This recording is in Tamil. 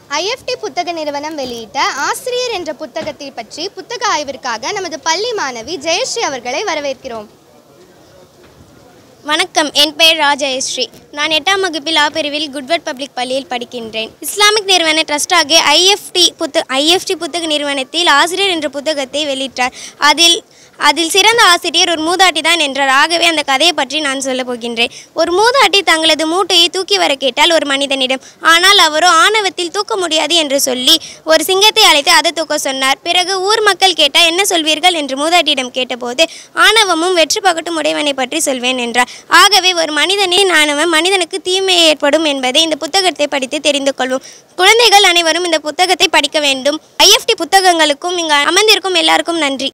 ஐஎஃப்டி புத்தக நிறுவனம் வெளியிட்ட ஆசிரியர் என்ற புத்தகத்தை பற்றி புத்தக ஆய்விற்காக நமது பள்ளி மாணவி ஜெயஸ்ரீ அவர்களை வரவேற்கிறோம் வணக்கம் என் பெயர் ராஜயஸ்ரீ நான் எட்டாம் வகுப்பில் ஆ பிரிவில் குட்வர்ட் பப்ளிக் பள்ளியில் படிக்கின்றேன் இஸ்லாமிக் நிறுவன ட்ரஸ்ட் ஆகிய ஐஎஃப்டி புத்த ஐஎஃப்டி புத்தக நிறுவனத்தில் ஆசிரியர் என்ற புத்தகத்தை வெளியிட்டார் அதில் அதில் சிறந்த ஆசிரியர் ஒரு மூதாட்டி தான் என்றார் ஆகவே அந்த கதையை பற்றி நான் சொல்லப் போகின்றேன் ஒரு மூதாட்டி தங்களது மூட்டையை தூக்கி வர கேட்டால் ஒரு மனிதனிடம் ஆனால் அவரோ ஆணவத்தில் தூக்க முடியாது என்று சொல்லி ஒரு சிங்கத்தை அழைத்து அதை தூக்க சொன்னார் பிறகு ஊர் மக்கள் கேட்டால் என்ன சொல்வீர்கள் என்று மூதாட்டியிடம் கேட்டபோது ஆணவமும் வெற்றி பகட்டும் உடையவனை பற்றி சொல்வேன் என்றார் ஆகவே ஒரு மனிதனின் ஆணவம் மனிதனுக்கு தீமை ஏற்படும் என்பதை இந்த புத்தகத்தை படித்து தெரிந்து கொள்வோம் குழந்தைகள் அனைவரும் இந்த புத்தகத்தை படிக்க வேண்டும் ஐஎஃப்டி புத்தகங்களுக்கும் இங்கு அமர்ந்திருக்கும் எல்லாருக்கும் நன்றி